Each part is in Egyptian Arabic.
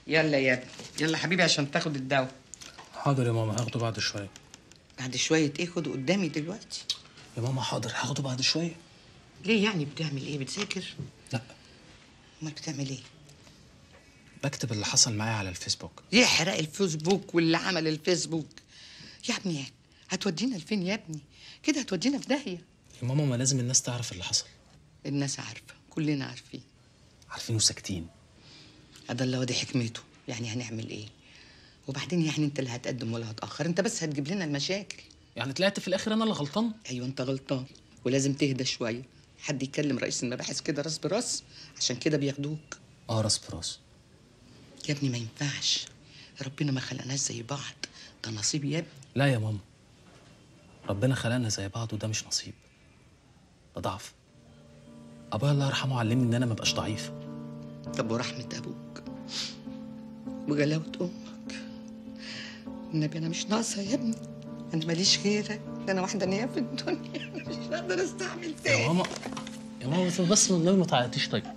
يلا يا ابني يلا حبيبي عشان تاخد الدواء حاضر يا ماما هاخده بعد شويه بعد شويه ايه خده قدامي دلوقتي يا ماما حاضر هاخده بعد شويه ليه يعني بتعمل ايه بتذاكر لا امال بتعمل ايه بكتب اللي حصل معايا على الفيسبوك يحرق الفيسبوك واللي عمل الفيسبوك يا ابني هتودينا لفين يا ابني كده هتودينا في داهيه يا ماما ما لازم الناس تعرف اللي حصل الناس عارفه كلنا عارفين عارفين وساكتين هذا اللي ودي حكمته يعني هنعمل ايه وبعدين يعني انت اللي هتقدم ولا هتاخر انت بس هتجيب لنا المشاكل يعني طلعت في الاخر انا اللي غلطان ايوه انت غلطان ولازم تهدى شويه حد يكلم رئيس المباحث كده راس براس عشان كده بياخدوك اه راس براس يا ابني ما ينفعش ربنا ما خلقناش زي بعض ده نصيب يا ابني لا يا ماما ربنا خلقنا زي بعض وده مش نصيب ده ضعف ابويا الله يرحمه علمني ان انا ما ابقاش ضعيف طب ورحمة أبوك وجلاوة أمك النبي أنا مش ناقصة يا ابني أنا ماليش غيرك ده أنا واحدة نية في الدنيا مش هقدر أستحمل يا تاني ماما يا ماما بس- بس والله ما تعيطيش طيب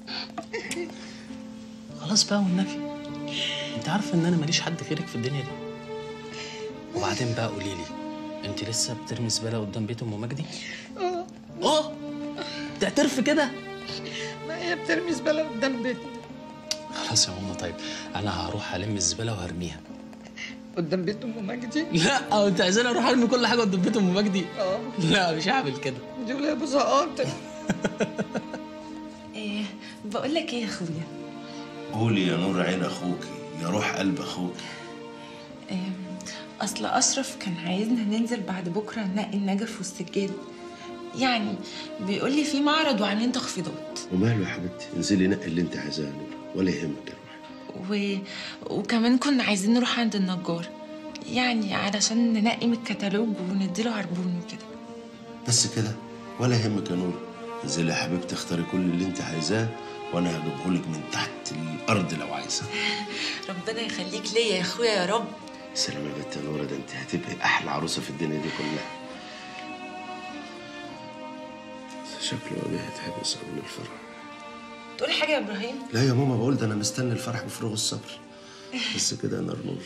خلاص بقى والنبي انت عارفه ان انا ماليش حد غيرك في الدنيا دي وبعدين بقى قولي لي انت لسه بترمي زباله قدام بيت ام مجدي اه اه تعترف كده ما هي بترمي زبالة قدام بيتنا خلاص يا ماما طيب انا هروح الم الزباله وهرميها قدام بيت أم مجدي لا أو انت عايزاني اروح ارمي كل حاجه قدام بيت ام مجدي اه لا مش هعمل كده دي ولا أبو زقاطر إيه بقول لك ايه يا اخويا قولي يا نور عين اخوك يا روح قلب اخوك إيه اصل اشرف كان عايزنا ننزل بعد بكره ننقي النجف والسجاد يعني بيقول لي في معرض وعاملين تخفيضات وماله يا حبيبتي انزلي نقي اللي انت عايزاه يا نور ولا يهمك يا روح و... وكمان كنا عايزين نروح عند النجار يعني علشان ننقي من الكتالوج ونديله عربون وكده بس كده ولا يهمك يا نور انزلي يا حبيبتي اختاري كل اللي انت عايزاه وانا هجيبهولك من تحت الارض لو عايزه ربنا يخليك ليا يا اخويا يا رب سلام يا بنت يا نورة ده انت هتبقي احلى عروسه في الدنيا دي كلها شكله ابي هيتحبس قبل الفرح تقولي حاجه يا ابراهيم لا يا ماما بقول ده انا مستني الفرح بفروغ الصبر بس كده يا نور نور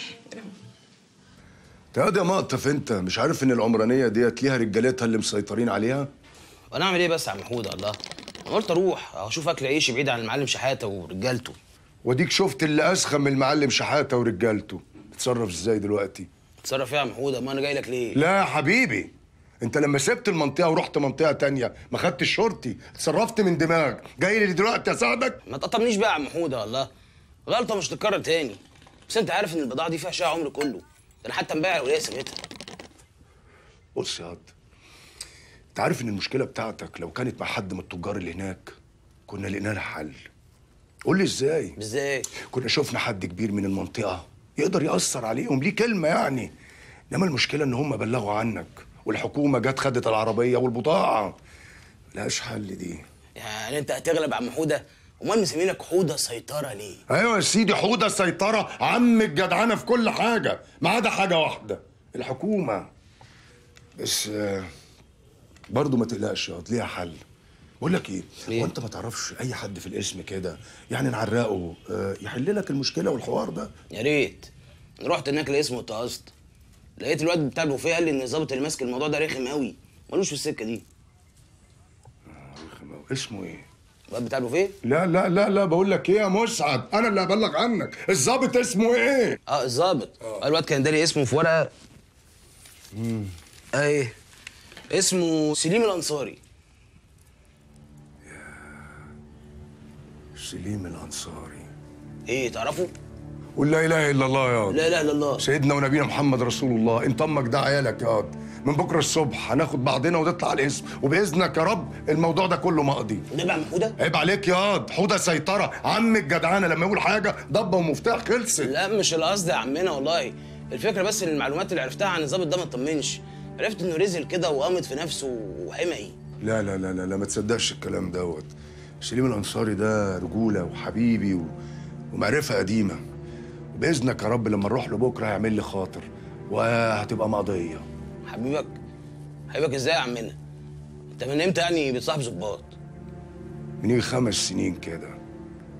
يا يا مقطف انت مش عارف ان العمرانيه ديت ليها رجالتها اللي مسيطرين عليها وانا اعمل ايه بس يا عم حوده الله انا قلت اروح اشوف اكل عيش بعيد عن المعلم شحاته ورجالته وديك شفت اللي اسخن من المعلم شحاته ورجالته تتصرف ازاي دلوقتي اتصرف ايه يا عم حوده ما انا جاي لك ليه لا يا حبيبي انت لما سبت المنطقه ورحت منطقه تانية ما خدتش شرطي اتصرفت من دماغ جاي لي دلوقتي اساعدك ما تقطمنيش بقى يا عم حوده الله غلطه مش تتكرر تاني بس انت عارف ان البضاعه دي فيها شقى عمر كله ده انا حتى مبيع الوليه سميتها بص يا عاد انت عارف ان المشكله بتاعتك لو كانت مع حد من التجار اللي هناك كنا لقينا لها حل قول لي ازاي ازاي كنا شفنا حد كبير من المنطقه يقدر ياثر عليهم ليه كلمه يعني انما المشكله ان هم بلغوا عنك والحكومه جت خدت العربيه والبضاعه ملهاش حل دي يعني انت هتغلب يا عم حوده امال مسمينك حوده سيطره ليه ايوه يا سيدي حوده السيطره عم الجدعنه في كل حاجه ما عدا حاجه واحده الحكومه بس آه، برضه ما تقلقش ياض ليها حل بقول لك ايه ليه؟ هو انت ما تعرفش اي حد في الاسم كده يعني نعرقه آه، يحل لك المشكله والحوار ده يا ريت أنا رحت هناك لاسمه واتقصت لقيت الواد بتاع البوفيه قال لي ان الظابط اللي ماسك الموضوع ده رخم قوي ملوش في السكه دي اسمه ايه الواد بتاع البوفيه لا لا لا لا بقول لك ايه يا مسعد انا اللي هبلغ عنك الظابط اسمه ايه اه الظابط آه. الواد كان داري اسمه في ورقه ايه اسمه سليم الانصاري سليم الانصاري ايه تعرفه قول لا اله الا الله يا لا اله الا الله سيدنا ونبينا محمد رسول الله انت امك ده عيالك يا واد. من بكره الصبح هناخد بعضنا ونطلع على الاسم وباذنك يا رب الموضوع ده كله مقضي ده بقى حوده عيب عليك يا واد حوده سيطره عم الجدعانه لما يقول حاجه ضبه ومفتاح خلصت لا مش القصد يا عمنا والله الفكره بس ان المعلومات اللي عرفتها عن الظابط ده ما تطمنش عرفت انه رزل كده وقامت في نفسه وحمقي لا لا لا لا, لا ما تصدقش الكلام دوت سليم الانصاري ده رجوله وحبيبي و... ومعرفه قديمه وباذنك يا رب لما نروح له بكره هيعمل لي خاطر وهتبقى مقضيه حبيبك حبيبك ازاي يا عمنا انت من امتى يعني بتصاحب ظباط من يجي خمس سنين كده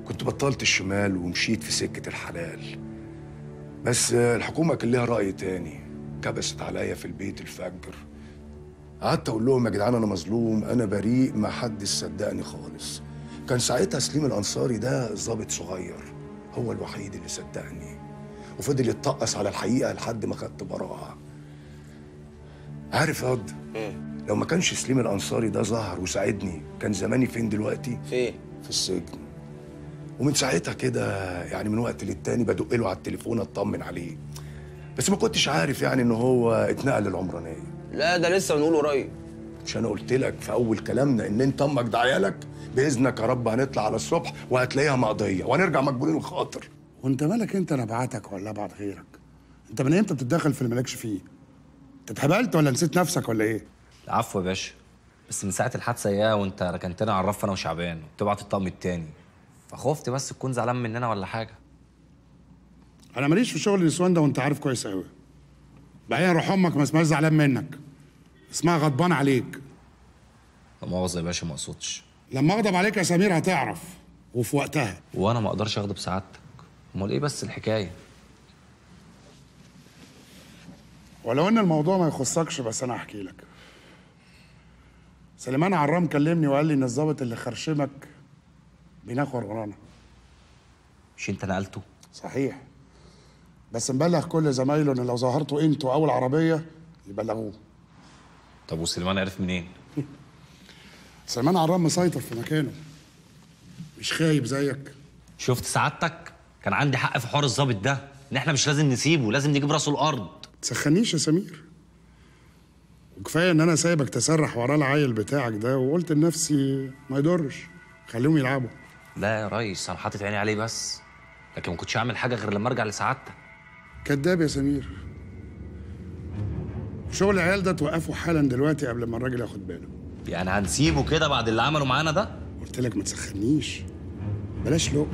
كنت بطلت الشمال ومشيت في سكة الحلال بس الحكومة كان ليها رأي تاني كبست عليا في البيت الفجر قعدت أقول لهم يا جدعان أنا مظلوم أنا بريء ما حدش صدقني خالص كان ساعتها سليم الأنصاري ده ظابط صغير هو الوحيد اللي صدقني وفضل يتطقس على الحقيقة لحد ما خدت براءة عارف يا قد لو ما كانش سليم الأنصاري ده ظهر وساعدني كان زماني فين دلوقتي؟ فين في السجن ومن ساعتها كده يعني من وقت للتاني بدق له على التليفون اطمن عليه بس ما كنتش عارف يعني ان هو اتنقل للعمرانيه لا ده لسه بنقول قريب مش انا قلت لك في اول كلامنا ان انت امك ده عيالك باذنك يا رب هنطلع على الصبح وهتلاقيها مقضيه وهنرجع مقبولين الخاطر وانت مالك انت انا بعتك ولا ابعت غيرك انت من امتى بتتدخل في اللي مالكش فيه انت اتهبلت ولا نسيت نفسك ولا ايه العفو يا باشا بس من ساعة الحادثة اياها وانت ركنتنا على الرف انا وشعبان وبتبعت الطقم التاني فخفت بس تكون زعلان مننا ولا حاجة انا ماليش في شغل النسوان ده وانت عارف كويس قوي بعدين روح امك ما اسمهاش زعلان منك اسمها غضبان عليك لا مؤاخذة يا باشا ما اقصدش لما اغضب عليك يا سمير هتعرف وفي وقتها وانا ما اقدرش اغضب سعادتك امال ايه بس الحكاية ولو ان الموضوع ما يخصكش بس انا احكي لك سليمان عرام كلمني وقال لي ان الضابط اللي خرشمك بيناخر ورانا مش انت نقلته صحيح بس مبلغ كل زمايله ان لو ظهرتوا انتوا اول عربيه يبلغوه طب وسليمان عرف منين سليمان عرام مسيطر في مكانه مش خايب زيك شفت سعادتك كان عندي حق في حوار الظابط ده ان احنا مش لازم نسيبه لازم نجيب راسه الارض تسخنيش يا سمير وكفايه ان انا سايبك تسرح وراه العيل بتاعك ده وقلت لنفسي ما يضرش خليهم يلعبوا لا يا ريس انا حاطط عيني عليه بس لكن ما كنتش هعمل حاجه غير لما ارجع لسعادتك كذاب يا سمير شغل العيال ده توقفه حالا دلوقتي قبل ما الراجل ياخد باله يعني هنسيبه كده بعد اللي عمله معانا ده قلت لك ما تسخنيش بلاش لق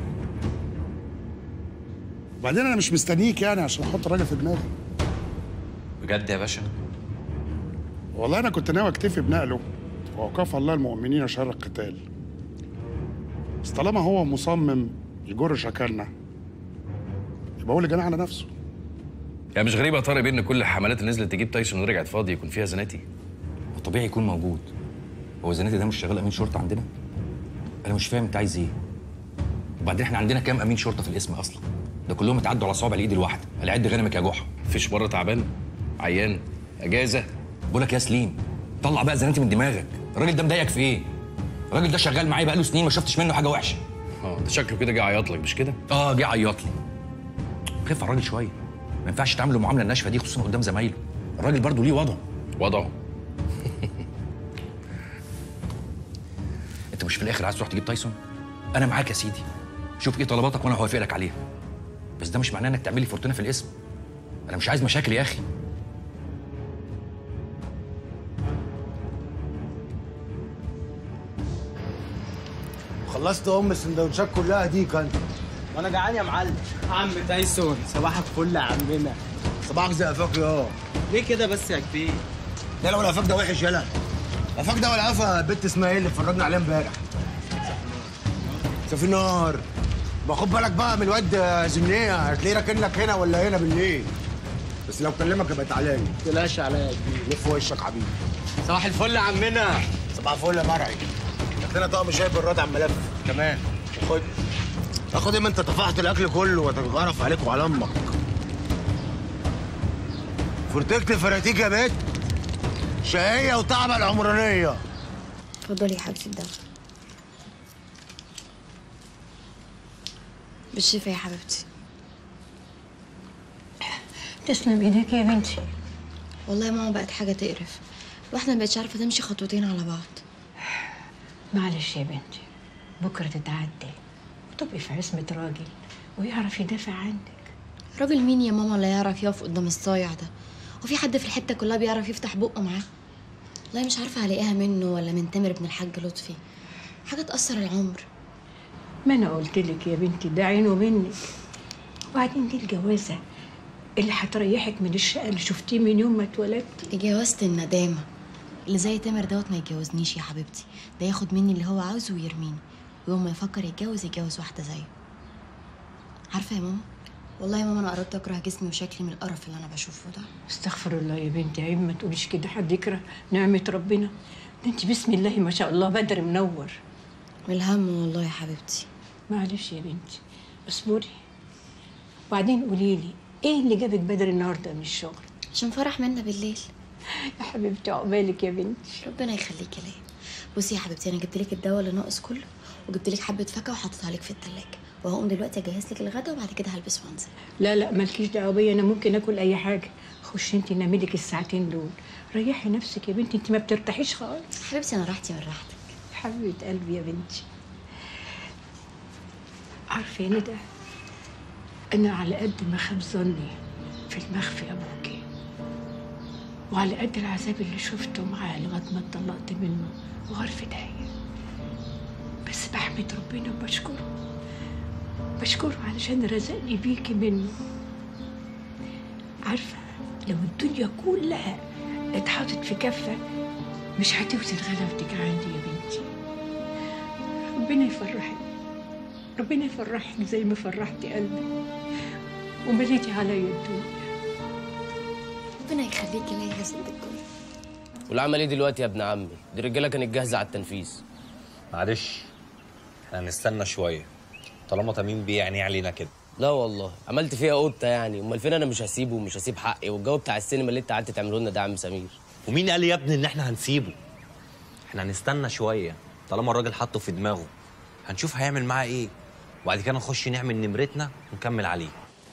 وبعدين انا مش مستنيك يعني عشان احط الراجل في دماغي بجد يا باشا والله انا كنت ناوي اكتفي بنقله واوقف الله المؤمنين شر القتال بس طالما هو مصمم يجر شكلنا يبقى هو اللي جنى على نفسه يعني مش غريب يا طارق ان كل الحملات اللي نزلت تجيب تايسون ورجعت فاضي يكون فيها زناتي طبيعي يكون موجود هو زناتي ده مش شغال امين شرطه عندنا انا مش فاهم انت عايز ايه وبعدين احنا عندنا كام امين شرطه في الاسم اصلا ده كلهم اتعدوا على صوابع الايد الواحده على عد غنمك يا جحا مفيش مره تعبان عيان اجازه بقول لك يا سليم طلع بقى زناتي من دماغك الراجل ده مضايقك في ايه الراجل ده شغال معايا بقاله سنين ما شفتش منه حاجه وحشه اه ده شكله كده جه عيط لك مش كده اه جه عيط لي خف على الراجل شويه ما ينفعش تعامله المعامله الناشفه دي خصوصا قدام زمايله الراجل برضه ليه وضعه وضعه انت مش في الاخر عايز تروح تجيب تايسون انا معاك يا سيدي شوف ايه طلباتك وانا هوافق لك عليها بس ده مش معناه انك تعمل لي فورتونه في الاسم انا مش عايز مشاكل يا اخي خلصت ام السندوتشات كلها دي كان وانا جعان يا معلم عم تايسون صباحك فل يا عمنا صباحك زي قفاك يا ليه كده بس يا كبير لا لا ولا قفاك ده وحش يلا قفاك ده ولا قفا بنت اسمها ايه اللي اتفرجنا عليها امبارح سفي نار باخد بالك بقى من الواد زنيه هتلاقيه راكن لك هنا ولا هنا بالليل بس لو كلمك يبقى تعالى لي تلاش عليا يا كبير لف وشك حبيبي صباح الفل يا عمنا صباح الفل يا مرعي هات لنا طقم شاي بالرد على الملف كمان خد اخد ما انت طفحت الاكل كله وتتغرف عليك وعلى امك فرتكت فراتيك يا بنت شقية وتعبة العمرانية اتفضلي يا حبيبتي الدواء بالشفا يا حبيبتي تسلم ايديك يا بنتي والله يا ماما بقت حاجة تقرف الواحدة ما بقتش عارفة تمشي خطوتين على بعض معلش يا بنتي بكره تتعدي وتبقي في عصمة راجل ويعرف يدافع عنك راجل مين يا ماما اللي يعرف يقف قدام الصايع ده وفي حد في الحتة كلها بيعرف يفتح بقه معاه والله مش عارفة هلاقيها منه ولا من تامر ابن الحاج لطفي حاجة تأثر العمر ما انا قلت لك يا بنتي ده عينه منك وبعدين دي الجوازه اللي هتريحك من الشقه اللي شفتيه من يوم ما اتولدتي جوازة الندامة اللي زي تامر دوت ما يتجوزنيش يا حبيبتي ده ياخد مني اللي هو عاوزه ويرميني ويوم ما يفكر يتجوز يتجوز واحده زيه عارفه يا ماما والله يا ماما انا قربت اكره جسمي وشكلي من القرف اللي انا بشوفه ده استغفر الله يا بنتي عيب ما تقوليش كده حد يكره نعمة ربنا ده انت بسم الله ما شاء الله بدر منور من الهم والله يا حبيبتي معلش يا بنتي اصبري وبعدين قولي لي ايه اللي جابك بدري النهارده من الشغل عشان فرح منا بالليل يا حبيبتي عقبالك يا بنتي ربنا يخليكي ليا بصي يا حبيبتي انا جبت لك الدواء اللي ناقص كله وجبت لك حبه فاكهه وحطيتها لك في التلاجة وهقوم دلوقتي اجهز لك الغدا وبعد كده هلبس وانزل لا لا مالكيش دعوه بيا انا ممكن اكل اي حاجه خشي انت نامي لك الساعتين دول ريحي نفسك يا بنتي انت ما بترتاحيش خالص حبيبتي انا راحتي من راحتك حبيبه قلبي يا بنتي عارفه يا ندى انا على قد ما خاب ظني في المخفي ابوكي وعلى قد العذاب اللي شفته معاه لغايه ما اتطلقت منه وغرفة عين بس بحمد ربنا وبشكره بشكره علشان رزقني بيكي منه عارفة لو الدنيا كلها اتحطت في كفة مش هتوزن غلاوتك عندي يا بنتي ربنا يفرحك ربنا يفرحك زي ما فرحتي قلبي ومليتي عليا الدنيا ربنا يخليكي ليا يا ست الكل والعمل ايه دلوقتي يا ابن عمي دي الرجاله كانت جاهزه على التنفيذ معلش احنا هنستنى شويه طالما تميم بيعني علينا كده لا والله عملت فيها قطه يعني امال فين انا مش هسيبه ومش هسيب حقي والجو بتاع السينما اللي انت قعدت تعمله لنا ده يا عم سمير ومين قال يا ابني ان احنا هنسيبه احنا هنستنى شويه طالما الراجل حاطه في دماغه هنشوف هيعمل معاه ايه وبعد كده نخش نعمل نمرتنا ونكمل عليه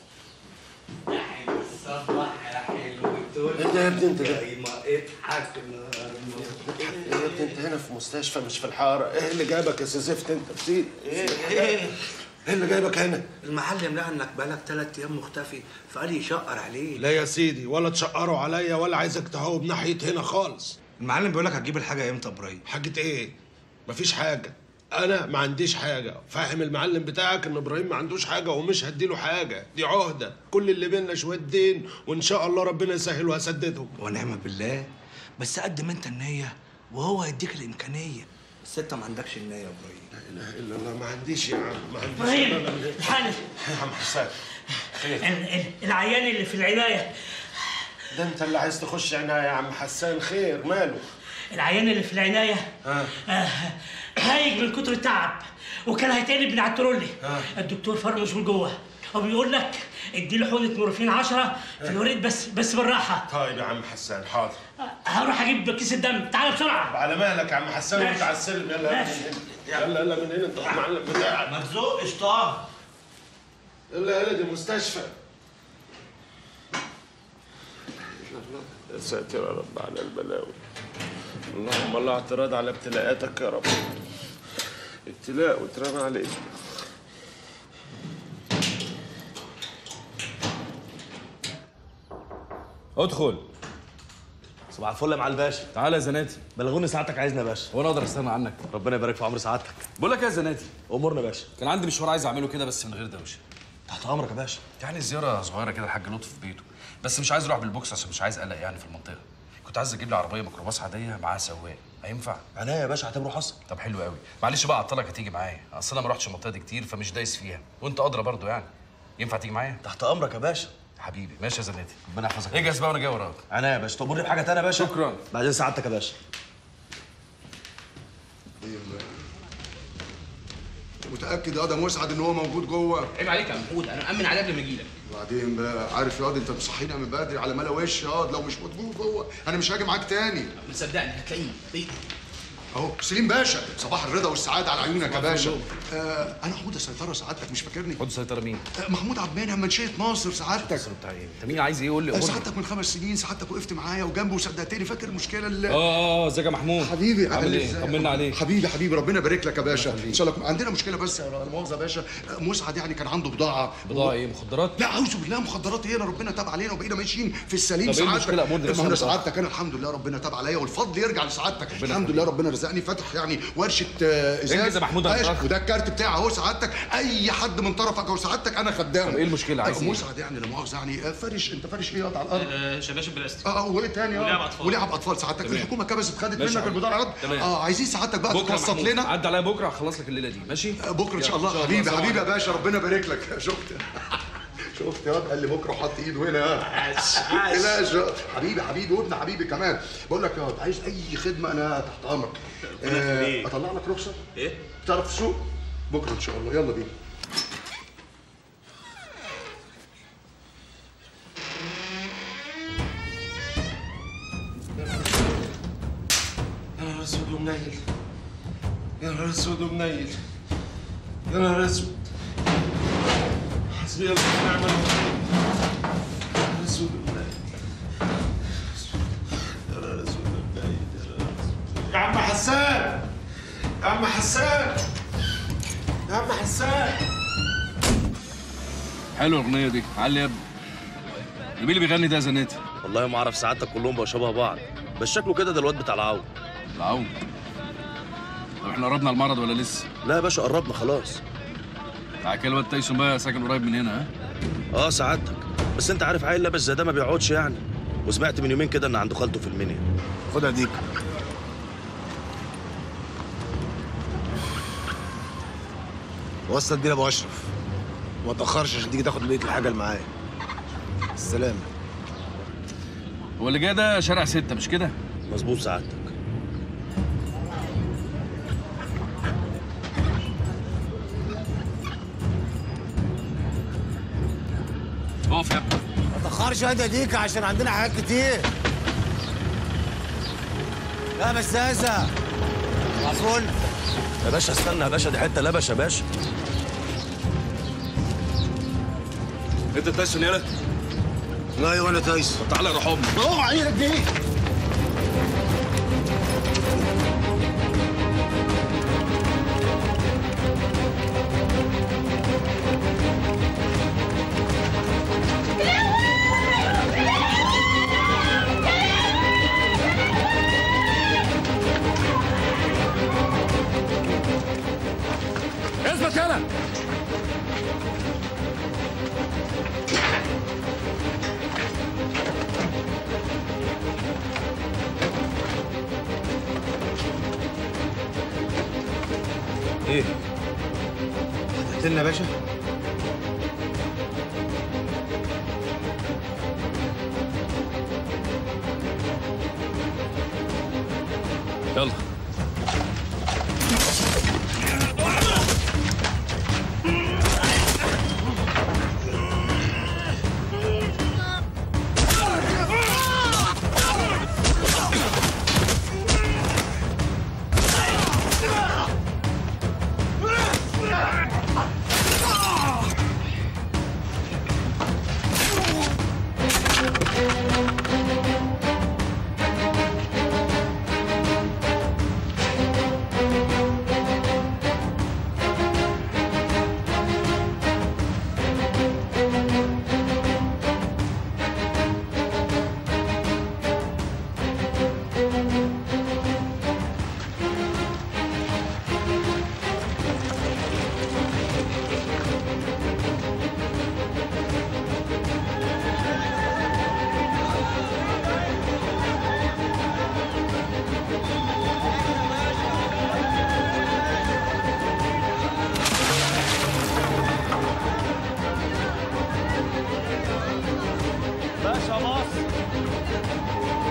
انت يا ابني انت ده اضحك يا ابني انت هنا في مستشفى مش في الحاره ايه اللي جابك يا سيزفت انت بسيط ايه ايه ايه اللي جايبك هنا المعلم لقى انك بقالك ثلاث ايام مختفي فقال يشقر عليه لا يا سيدي ولا تشقروا عليا ولا عايزك تهوب ناحيه هنا خالص المعلم بيقول لك هتجيب الحاجه امتى يا ابراهيم حاجه ايه مفيش حاجه انا ما عنديش حاجه فاهم المعلم بتاعك ان ابراهيم ما عندوش حاجه ومش هديله حاجه دي عهده كل اللي بينا شويه دين وان شاء الله ربنا يسهل وهسددهم ونعم بالله بس قدم انت النيه وهو هيديك الامكانيه بس انت ما عندكش النيه يا ابراهيم لا اله الا الله ما عنديش يا عم ما عنديش إبراهيم، لا، لا، لا. الحقني. يا عم حسان خير ال- ال- العيان اللي في العناية ده انت اللي عايز تخش عناية يا عم حسان خير ماله العيان اللي في العناية ها آه، هايج من كتر التعب وكان هيتقلب من على الترولي ها. الدكتور فرمش من جوه وبيقول لك اديله حقنة مورفين 10 في الوريد بس بس بالراحة طيب يا عم حسان حاضر هروح اجيب كيس الدم تعالى بسرعة على مهلك يا عم حسان وانت ماشي. على السلم يلا يلا ماشي. من هنا يلا يلا من هنا انت المعلم بتاعك ما تزقش طه يلا يلا دي مستشفى يا ساتر يا رب على البلاوي اللهم لا اعتراض على ابتلاءاتك يا رب ابتلاء واترمى على اسمك ادخل صباح الفل يا معالي الباشا تعالى يا زناتي بلغوني سعادتك عايزنا يا باشا وانا اقدر استغنى عنك ربنا يبارك في عمر سعادتك بقول لك إيه يا زناتي امورنا يا باشا كان عندي مشوار عايز اعمله كده بس من غير دوشه تحت امرك يا باشا يعني زياره صغيره كده الحاج لطفي في بيته بس مش عايز اروح بالبوكس عشان مش عايز اقلق يعني في المنطقه كنت عايز اجيب لي عربيه ميكروباص عاديه معاها سواق هينفع عينيا يا باشا اعتبره حصل طب حلو قوي معلش بقى اعطلك هتيجي معايا اصل انا ما رحتش المنطقه دي كتير فمش دايس فيها وانت ادرى برضو يعني ينفع تيجي معايا تحت امرك يا باشا حبيبي ماشي يا زناتي ربنا يحفظك اجهز بقى وانا جاي وراك عينيا يا باشا تأمرني بحاجه تانية يا باشا شكرا بعدين سعادتك يا باشا متاكد يا ده مسعد ان هو موجود جوه عيب عليك يا محمود انا مأمن عليه قبل ما اجيلك وبعدين بقى عارف يا واد انت مصحينا من بدري على ملا وش يا واد لو مش موجود جوه انا مش هاجي معاك تاني صدقني هتلاقيه اهو سليم باشا صباح الرضا والسعاده على عيونك يا باشا آه انا حمود السيطره سعادتك مش فاكرني خد سيطره مين؟ آه محمود عبد المنعم منشيه ناصر سعادتك بتاع ايه؟ انت مين عايز ايه قول لي آه، قول لي. سعادتك من خمس سنين سعادتك وقفت معايا وجنبي وصدقتني فاكر المشكله اللي اه اه اه ازيك يا محمود حبيبي عامل ايه؟ إزاي؟ طمنا عليك حبيبي حبيبي ربنا يبارك لك يا باشا ان شاء الله عندنا مشكله بس يا لا مؤاخذه يا باشا آه، مسعد يعني كان عنده بضاعه بضاعه ايه مخدرات؟ لا اعوذ بالله مخدرات ايه انا ربنا تاب علينا وبقينا ماشيين في السليم طب إيه سعادتك المشكلة؟ أمور دي بس ما هو أنا سعادتك انا الحمد لله ربنا تاب عليا والفضل يرجع لسعادتك الحمد يخليك. لله ربنا رزقني فاتح يعني ورشه آه، ازاز انجز يا محمود يا ماشي، أخ. وده الكارت بتاعي اهو سعادتك اي حد من طرفك او سعادتك انا خدامه طب إيه المشكلة؟ عايز آه، إيه؟ مسعد يعني لا مؤاخذه يعني آه، فرش انت فرش ايه على الارض آه، شباشب بلاستيك اه وايه تاني اه ولعب أطفال. ولعب اطفال سعادتك تمام. الحكومه كبست خدت ماشي يا منك عم. البضاعه رد تمام. اه عايزين سعادتك بقى بكره توسط محمود. لنا عدى عليا بكره هخلص لك الليله دي ماشي بكره ان شاء يلا، الله حبيبي سلام حبيبي يا عليكم. باشا ربنا يبارك لك شفت شفت يا واد قال لي بكره حط ايده هنا ها لا حبيبي حبيبي وابن حبيبي كمان بقول لك يا واد عايز اي خدمه انا تحت امرك آه، اطلع لك رخصه ايه تعرف تسوق بكره ان شاء الله يلا بينا يا نهار اسود ومنيل يا نهار اسود ومنيل يا نهار اسود حسبي الله ونعم الوكيل يا نهار اسود ومنيل يا نهار اسود ومنيل يا نهار اسود يا عم حسان يا عم حسان يا عم حسان حلوه الاغنيه دي علي يا ابني مين اللي بيغني ده يا زناتي والله ما اعرف سعادتك كلهم بقوا شبه بعض بس شكله كده ده الواد بتاع العون العون طب احنا قربنا المرض ولا لسه؟ لا يا باشا قربنا خلاص بتاع كده الواد تايسون بقى ساكن قريب من هنا ها؟ اه سعادتك بس انت عارف عيل لابس زي ده ما بيقعدش يعني وسمعت من يومين كده ان عنده خالته في المنيا خدها ديك وصل دي لابو اشرف وما تاخرش عشان تيجي تاخد بقيه الحاجه اللي معايا السلامه هو اللي جاي ده شارع ستة مش كده؟ مظبوط سعادتك اقف يا ابني ما تاخرش يا ديك عشان عندنا حاجات كتير لا بس هذا معفول يا باشا استنى يا باشا دي حته لبش يا باشا انت تايسون يالا لا ايوه انا تايسون طب تعالى روح امك اوعى عينك دي اثبت يالا ايه هتقتلنا يا باشا يلا باشا مصر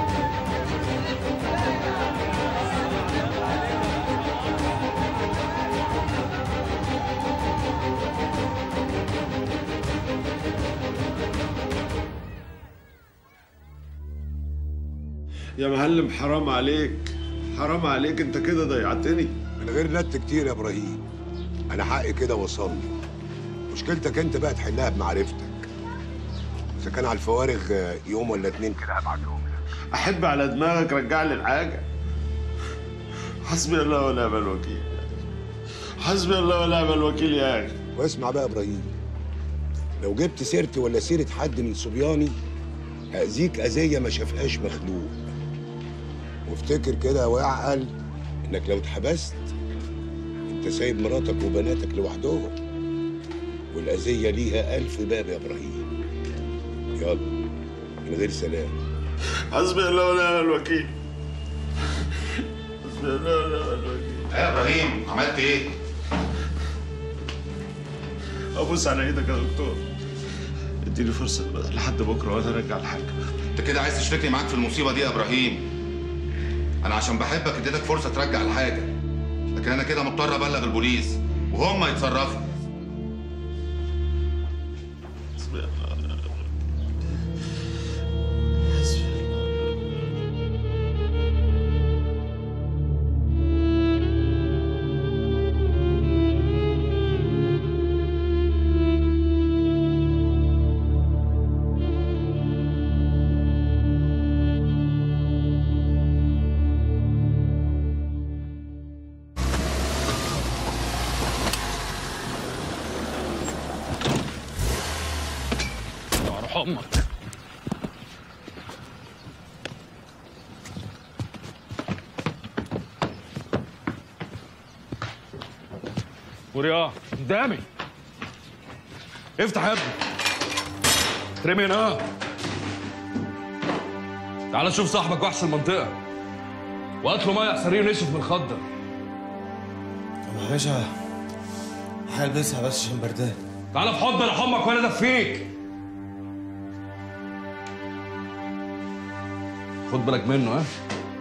يا معلم حرام عليك حرام عليك انت كده ضيعتني من غير نت كتير يا ابراهيم انا حقي كده وصل لي مشكلتك انت بقى تحلها بمعرفتك اذا كان على الفوارغ آه، يوم ولا اتنين كده هبعتهم لك احب على دماغك رجع لي الحاجه حسبي الله ونعم الوكيل حسبي الله ونعم الوكيل يا اخي واسمع بقى يا ابراهيم لو جبت سيرتي ولا سيره حد من صبياني هاذيك اذيه ما شافهاش مخلوق وافتكر كده واعقل انك لو اتحبست انت سايب مراتك وبناتك لوحدهم والاذيه ليها الف باب يا ابراهيم يلا من غير سلام حسبي الله ونعم الوكيل حسبي الله ونعم الوكيل يا ابراهيم عملت ايه؟ ابوس على ايدك يا دكتور اديني فرصه بقى لحد بكره وانا ارجع الحاج انت كده عايز تشركني معاك في المصيبه دي يا ابراهيم انا عشان بحبك اديتك فرصه ترجع الحاجه لكن انا كده مضطر ابلغ البوليس وهم يتصرفوا حسبي الله ونعم الوكيل حسبي الله روح امك ورياض قدامي افتح يا ابني ترمي هنا تعال شوف صاحبك وحش المنطقه وهات له ميه حصريه ونشف من الخضر يا باشا هلبسها بس عشان بردان تعال في حضن امك وانا ادفيك خد بالك منه ها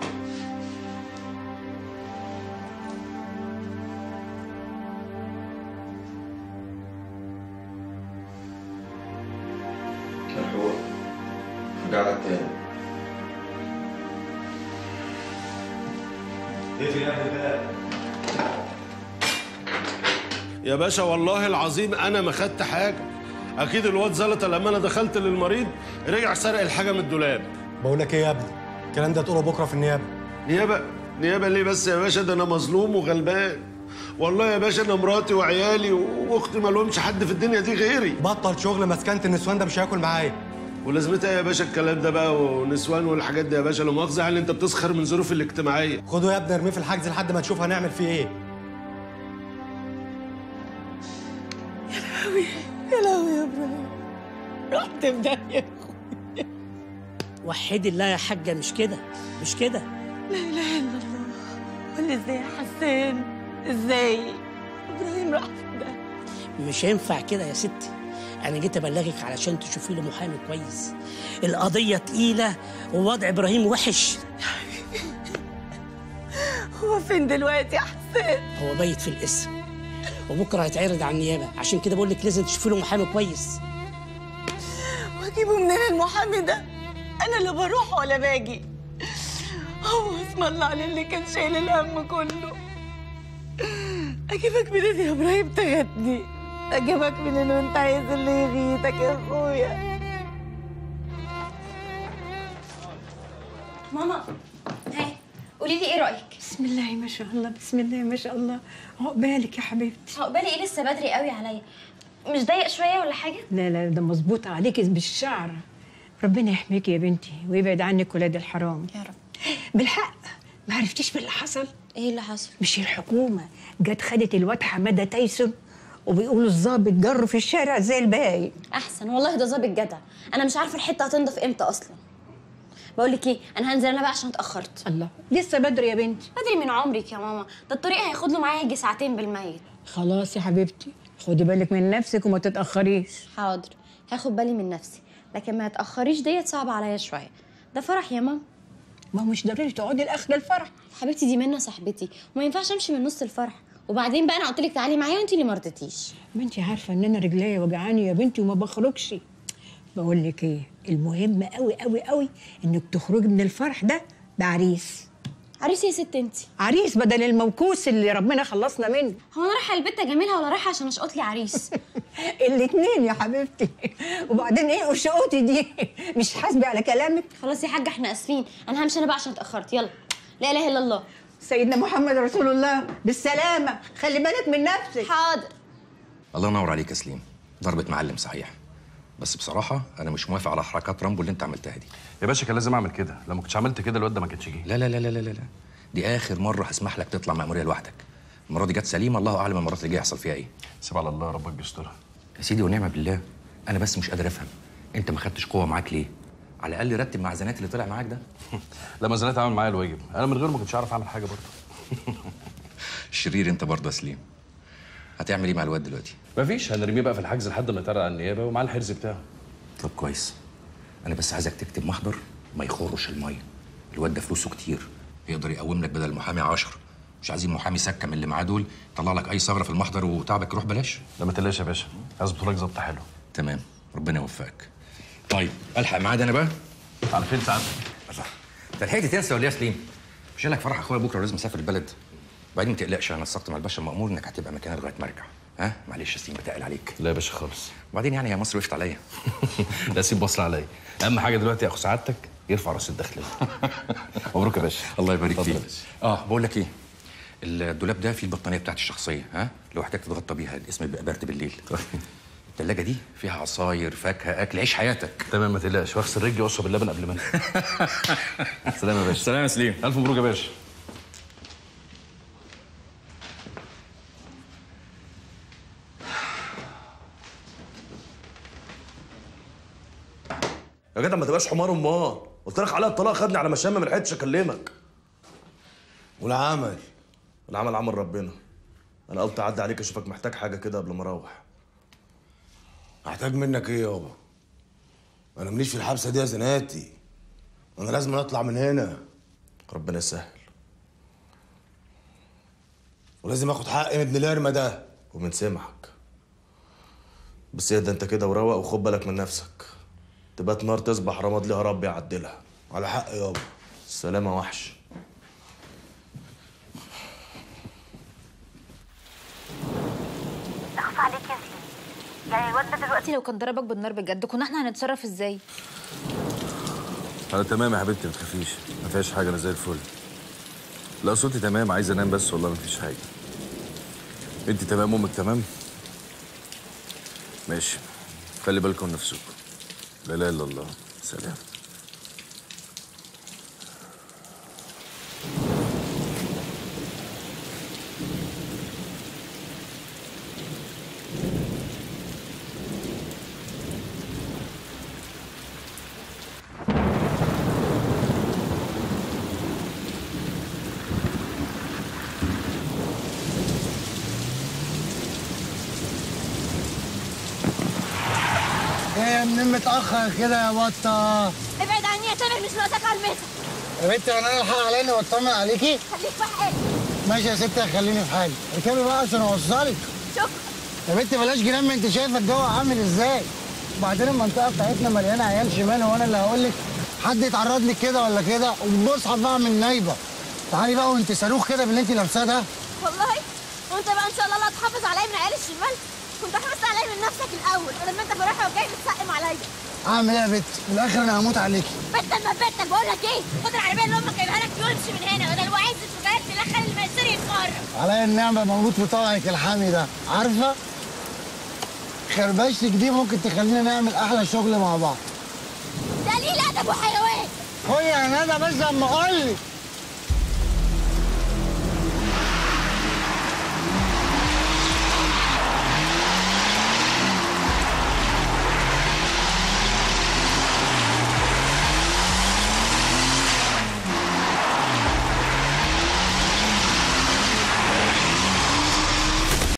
ملحوق رجعلك تاني اقفل يا ابني الباب يا باشا والله العظيم انا ما خدت حاجه اكيد الواد زلطه لما انا دخلت للمريض رجع سرق الحاجه من الدولاب بقول لك ايه يا ابني الكلام ده تقوله بكره في النيابه نيابه نيابه ليه بس يا باشا ده انا مظلوم وغلبان والله يا باشا انا مراتي وعيالي واختي ما لهمش حد في الدنيا دي غيري بطل شغل مسكنه النسوان ده مش هياكل معايا ولازمتها يا باشا الكلام ده بقى ونسوان والحاجات دي يا باشا لا مؤاخذه يعني انت بتسخر من ظروفي الاجتماعيه خده يا ابني ارميه في الحجز لحد ما تشوف هنعمل فيه ايه يا لهوي يا ابراهيم رحت في داهيه وحدي الله يا حاجه مش كده مش كده لا اله الا الله قول ازاي يا حسان ازاي ابراهيم راح في ده مش هينفع كده يا ستي انا جيت ابلغك علشان تشوفي له محامي كويس القضيه تقيله ووضع ابراهيم وحش هو فين دلوقتي يا حسان هو بايت في الاسم وبكره هيتعرض على النيابه عشان كده بقول لك لازم تشوفي له محامي كويس واجيبه منين المحامي ده انا لا بروح ولا باجي هو اسم الله على اللي كان شايل الهم كله اجيبك منين يا ابراهيم تغتني اجيبك منين وانت عايز اللي يغيتك يا اخويا ماما هاي قولي لي ايه رايك بسم الله ما شاء الله بسم الله ما شاء الله عقبالك يا حبيبتي عقبالي ايه لسه بدري قوي عليا مش ضايق شويه ولا حاجه لا لا ده مظبوط عليكي بالشعر ربنا يحميكي يا بنتي ويبعد عنك ولاد الحرام يا رب بالحق ما عرفتيش باللي حصل ايه اللي حصل مش الحكومه جت خدت الواد حماده تايسون وبيقولوا الظابط جره في الشارع زي الباقي احسن والله ده ظابط جدع انا مش عارفه الحته هتنضف امتى اصلا بقول لك ايه انا هنزل انا بقى عشان اتاخرت الله لسه بدري يا بنتي بدري من عمرك يا ماما ده الطريق هياخد له معايا يجي ساعتين بالميت خلاص يا حبيبتي خدي بالك من نفسك وما تتاخريش حاضر هاخد بالي من نفسي لكن ما تاخريش ديت صعبه عليا شويه ده فرح يا ماما ما هو مش ضروري تقعدي لاخر الفرح حبيبتي دي منى صاحبتي وما ينفعش امشي من نص الفرح وبعدين بقى انا قلت لك تعالي معايا وانت اللي ما رضيتيش بنتي عارفه ان انا رجليا وجعاني يا بنتي وما بخرجش بقول لك ايه المهم قوي قوي قوي انك تخرجي من الفرح ده بعريس عريس يا ست انت عريس بدل الموكوس اللي ربنا خلصنا منه هو انا رايحه البيت اجاملها ولا رايحه عشان اشقط لي عريس الاتنين يا حبيبتي وبعدين ايه قشقوتي دي مش حاسبه على كلامك خلاص يا حاجه احنا اسفين انا همشي انا بقى عشان اتاخرت يلا لا اله الا الله سيدنا محمد رسول الله بالسلامه خلي بالك من نفسك حاضر الله ينور عليك يا سليم ضربة معلم صحيح بس بصراحة أنا مش موافق على حركات رامبو اللي أنت عملتها دي يا باشا كان لازم اعمل كده لو ما كنتش عملت كده الواد ده ما كانش جه لا لا لا لا لا لا دي اخر مره هسمح لك تطلع مأموريه لوحدك المره دي جت سليمه الله اعلم المرات اللي جايه يحصل فيها ايه سيب على الله ربك يسترها يا سيدي ونعم بالله انا بس مش قادر افهم انت ما خدتش قوه معاك ليه على الاقل رتب مع زنات اللي طلع معاك ده لما زنات عمل معايا الواجب انا من غيره ما كنتش اعرف اعمل حاجه برضه شرير انت برضه يا سليم هتعمل ايه مع الواد دلوقتي مفيش هنرميه بقى في الحجز لحد ما يطلع على النيابه ومعاه الحرز بتاعه طب كويس انا بس عايزك تكتب محضر ما يخرش الميه الواد ده فلوسه كتير يقدر يقوم لك بدل المحامي 10 مش عايزين محامي سكه من اللي معاه دول يطلع لك اي ثغره في المحضر وتعبك يروح بلاش لا ما تقلقش يا باشا هظبط لك ظبط حلو تمام ربنا يوفقك طيب الحق ميعاد انا بقى على فين ساعتك انت لحقت تنسى ولا إيه يا سليم مش لك فرح اخويا بكره ولازم اسافر البلد وبعدين ما تقلقش انا نسقت مع الباشا المأمور انك هتبقى مكاني لغايه ما ارجع ها معلش يا سليم بتقل عليك لا يا باشا خالص وبعدين يعني يا مصر وقفت عليا لا سيب بصل عليا اهم حاجه دلوقتي يا اخو سعادتك يرفع راس الداخليه مبروك يا باشا الله يبارك اتفضل فيك يا باشا. اه بقول لك ايه الدولاب ده فيه البطانيه بتاعتي الشخصيه ها لو احتجت تتغطى بيها الاسم بيبقى برد بالليل الثلاجه دي فيها عصاير فاكهه اكل عيش حياتك تمام ما تقلقش واغسل رجلي واشرب اللبن قبل ما انام سلام يا باشا سلام يا سليم الف مبروك يا باشا يا جدع ما تبقاش حمار امال قلت لك عليا الطلاق خدني على مشامه ما لحقتش اكلمك والعمل العمل عمل ربنا انا قلت اعدي عليك اشوفك محتاج حاجه كده قبل ما اروح محتاج منك ايه يابا انا ماليش في الحبسه دي يا زناتي انا لازم اطلع من هنا ربنا يسهل ولازم اخد حقي من ابن الارمه ده ومن سمعك بس اهدى انت كده وروق وخد بالك من نفسك تبات نار تصبح رماد ليها رب يعدلها على حق يابا السلامة وحش اخف عليك يا سيدي يعني الواد ده دلوقتي لو كان ضربك بالنار بجد كنا احنا هنتصرف ازاي انا تمام يا حبيبتي ما تخافيش ما فيهاش حاجه انا زي الفل لا صوتي تمام عايز انام بس والله ما فيش حاجه انت تمام امك تمام ماشي خلي بالكم من نفسكم لا اله الا الله سلام ايه منين متأخر كده يا بطة؟ ابعد عني يا تامر مش ناقصك على المسا يا بنتي انا الحق علينا واطمن عليكي؟ خليك في حالك ماشي يا ستي خليني في حالي، اركبي بقى عشان اوصلك. شكرا يا بنتي بلاش جنان ما انت شايفه الجو عامل ازاي. وبعدين المنطقة بتاعتنا مليانة عيال شمال وانا اللي هقول لك حد يتعرض لك كده ولا كده وبصحى بقى من نايبة. تعالي بقى وانت صاروخ كده باللي انت لابساه ده. والله وانت بقى ان شاء الله لا تحافظ عليا من عيال الشمال كنت حافظت عليا من نفسك الاول بدل ما انت برايحه وجاي بتسقم عليا اعمل ايه يا بنتي؟ في الاخر انا هموت عليكي. بنتك ما بنتك بقول لك ايه خد العربيه اللي امك جايبها لك يمشي من هنا بدل وعايز تتغير تدخل الميسري يتخرج عليا النعمة موجود في طوعك الحامي ده، عارفة؟ خربشتك دي ممكن تخلينا نعمل أحلى شغل مع بعض. دليل ادب وحيوان هو يا ندى بس اما اقول لك